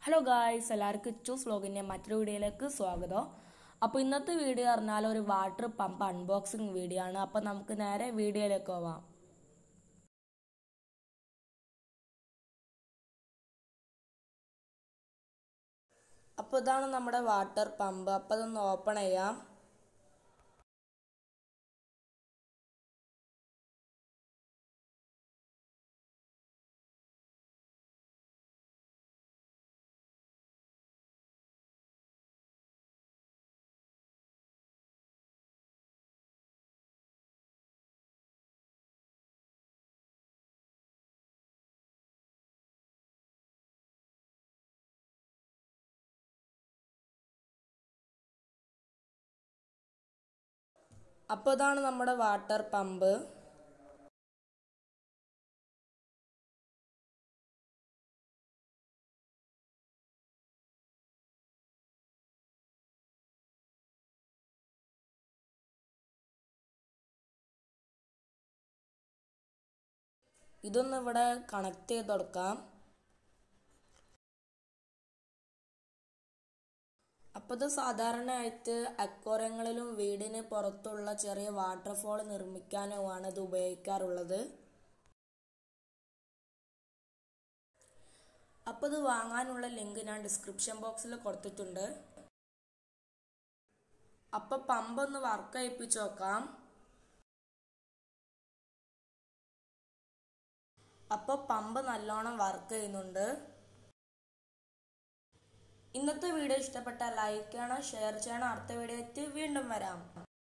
hello guys എല്ലാവർക്കും choose വ്ലോഗിൻ്റെ മറ്റൊരു വീഡിയോയിലേക്ക് സ്വാഗതം അപ്പോൾ ഇന്നത്തെ വീഡിയോ പറഞ്ഞാൽ ഒരു വാട്ടർ പമ്പ് അൺബോക്സിങ് വീഡിയോ ആണ് അപ്പോൾ നമുക്ക് നേരെ വീഡിയോയിലേക്ക് പോവാം അപ്പോൾ ഇതാണ് നമ്മുടെ വാട്ടർ പമ്പ് അപ്പോൾ അതൊന്ന് ഓപ്പൺ ചെയ്യാം അപ്പോൾ ഇതാണ് നമ്മുടെ വാട്ടർ പമ്പ് ഇതൊന്ന് ഇവിടെ കണക്ട് ചെയ്ത് കൊടുക്കാം അപ്പോൾ ഇത് സാധാരണയായിട്ട് അക്വോറിയങ്ങളിലും വീടിന് പുറത്തുള്ള ചെറിയ വാട്ടർഫോൾ നിർമ്മിക്കാനുമാണ് ഇത് ഉപയോഗിക്കാറുള്ളത് അപ്പോൾ ഇത് വാങ്ങാനുള്ള ലിങ്ക് ഞാൻ ഡിസ്ക്രിപ്ഷൻ ബോക്സിൽ കൊടുത്തിട്ടുണ്ട് അപ്പോൾ പമ്പ് ഒന്ന് വർക്ക് ചെയ്യിപ്പിച്ച് നോക്കാം അപ്പോൾ പമ്പ് നല്ലോണം വർക്ക് ചെയ്യുന്നുണ്ട് ഇന്നത്തെ വീഡിയോ ഇഷ്ടപ്പെട്ടാൽ ലൈക്ക് ചെയ്യണം ഷെയർ ചെയ്യണം അടുത്ത വീഡിയോ എത്തി വീണ്ടും വരാം